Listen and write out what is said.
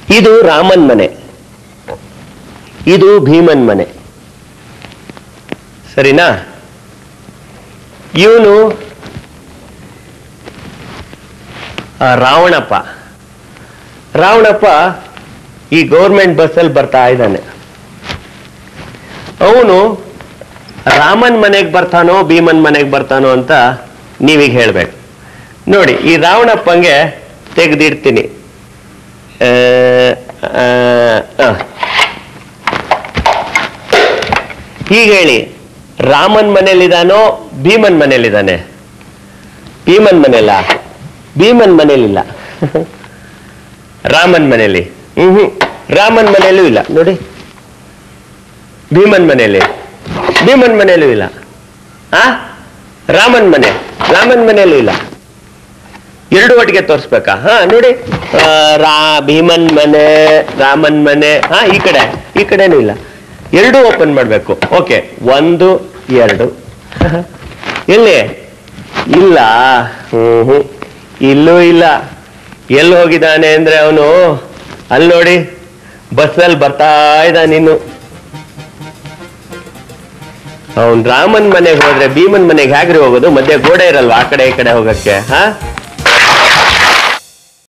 ಇದು ರಾಮನ್ ಮನೆ ಇದು ಭೀಮನ್ ಮನೆ ಸರಿನಾ ಇವನು ರಾವಣಪ್ಪ ರಾವಣಪ್ಪ ಈ ಗೌರ್ಮೆಂಟ್ ಬಸ್ಸಲ್ಲಿ ಬರ್ತಾ ಇದ್ದಾನೆ ಅವನು ರಾಮನ್ ಮನೆಗೆ ಬರ್ತಾನೋ ಭೀಮನ್ ಮನೆಗೆ ಬರ್ತಾನೋ ಅಂತ ನೀವೀಗ ಹೇಳ್ಬೇಕು ನೋಡಿ ಈ ರಾವಣಪ್ಪಂಗೆ ತೆಗೆದಿಡ್ತೀನಿ ಆ, ಆ, ಆ. ಹೀಗೆ ಹೇಳಿ ರಾಮನ್ ಮನೇಲಿದಾನೋ ಭೀಮನ್ ಮನೇಲಿದ್ದಾನೆ ಭೀಮನ್ ಮನೆಯಲ್ಲ ಭೀಮನ್ ಮನೇಲಿಲ್ಲ ರಾಮನ್ ಮನೆಯಲ್ಲಿ ಹ್ಮ್ ಹ್ಮ್ ರಾಮನ್ ಮನೆಯಲ್ಲೂ ಇಲ್ಲ ನೋಡಿ ಭೀಮನ್ ಮನೆಯಲ್ಲಿ ಭೀಮನ್ ಮನೆಯಲ್ಲೂ ಇಲ್ಲ ಆ ರಾಮನ್ ಮನೆ ರಾಮನ್ ಮನೆಯಲ್ಲೂ ಇಲ್ಲ ಎರಡು ಒಟ್ಟಿಗೆ ತೋರಿಸ್ಬೇಕಾ ಹಾ ನೋಡಿ ಆ, ರಾ ಭೀಮನ್ ಮನೆ ರಾಮನ್ ಮನೆ ಹಾ ಈ ಕಡೆ ಈ ಕಡೆನೂ ಇಲ್ಲ ಎರಡು ಓಪನ್ ಮಾಡಬೇಕು ಓಕೆ ಒಂದು ಎರಡು ಎಲ್ಲಿ ಇಲ್ಲ ಹ್ಮ್ ಹ್ಮ್ ಇಲ್ಲೂ ಇಲ್ಲ ಎಲ್ಲಿ ಹೋಗಿದ್ದಾನೆ ಅಂದ್ರೆ ಅವನು ಅಲ್ಲಿ ನೋಡಿ ಬಸ್ಸಲ್ಲಿ ಬರ್ತಾ ಇದ್ದಾನೆ ನೀನು ಅವನ್ ರಾಮನ್ ಮನೆಗೆ ಹೋದ್ರೆ ಭೀಮನ್ ಮನೆಗೆ ಹೇಗ್ರಿ ಹೋಗೋದು ಮಧ್ಯೆ ಗೋಡೆ ಇರಲ್ವಾ ಆ ಕಡೆ ಈ ಕಡೆ ಹೋಗಕ್ಕೆ ಹಾ